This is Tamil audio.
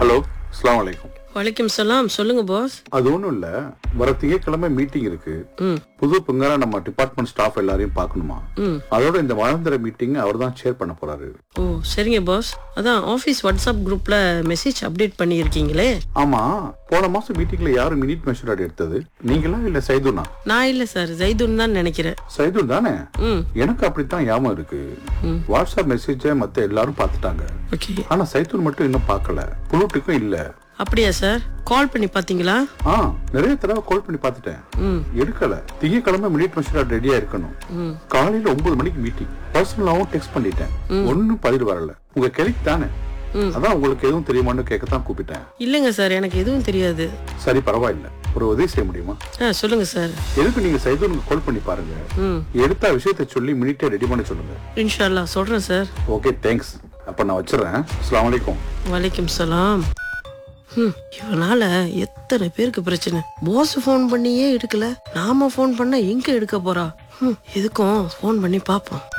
ஹலோ அஸ்ஸலாமு அலைக்கும் வலைக்கம் சலாம் சொல்லுங்க பாஸ் அது ஒண்ணும் இல்ல வர திங்கட்கிழமை மீட்டிங் இருக்கு ம் புது பொங்கலா நம்ம டிபார்ட்மெண்ட் ஸ்டாஃப் எல்லாரையும் பார்க்கணுமா ம் அதோட இந்த வளர்ந்துற மீட்டிங் அவர் தான் ஷேர் பண்ண போறாரு ஓ சரிங்க பாஸ் அதான் ஆஃபீஸ் வாட்ஸ்அப் குரூப்ல மெசேஜ் அப்டேட் பண்ணியிருக்கீங்களே ஆமா போன மாசம் மீட்டிங்ல யாரு மினிட் மெஷர் எடுத்தது நீங்களா இல்ல சைதுனா நான் இல்லை சார் ஜைதுன் தான் நினைக்கிறேன் சைதுன் தானே ம் எனக்கு அப்படித்தான் ஞாபகம் இருக்கு வாட்ஸ்அப் மெசேஜ மத்த எல்லாரும் பார்த்துட்டாங்க ஓகே ஆனா சைதுன் மட்டும் இன்னும் பார்க்கல புளூட்டுக்கும் இல்ல அப்படியா சார் கால் பண்ணி பார்த்தீங்களா ஆ நிறைய தடவை கால் பண்ணி பார்த்துட்டேன் ம் எடுக்கல திங்கக்கிழமை மினிட் மெஷர் ரெடியா இருக்கணும் ம் காலையில ஒன்பது மணிக்கு மீட்டிங் பர்சனலாவும் டெக்ஸ்ட் பண்ணிட்டேன் ஒன்னும் பதில் வரல உங்க கிளைக்கு தானே ம். அதான் உங்களுக்கு எதுவும் தெரியுமான்னு கேட்கத்தான் கூப்பிட்டேன் இல்லைங்க சார் எனக்கு எதுவும் தெரியாது சரி பரவாயில்ல ஒரு உதவி செய்ய முடியுமா ஆ சொல்லுங்க சார் எதுக்கு நீங்க சைதூனுக்கு கால் பண்ணி பாருங்க ம் எடுத்த விஷயத்தை சொல்லி மினிட்டே ரெடி பண்ண சொல்லுங்க இன்ஷால்லா சொல்கிறேன் சார் ஓகே தேங்க்ஸ் அப்ப நான் வச்சிடறேன் அஸ்ஸலாமு அலைக்கும் வலைக்கம் சலாம் ஹம், இவனால எத்தனை பேருக்கு பிரச்சனை பாஸ் ஃபோன் பண்ணியே எடுக்கல நாம ஃபோன் பண்ணா எங்க எடுக்க போறா ஹம், எதுக்கும் ஃபோன் பண்ணி பாப்போம்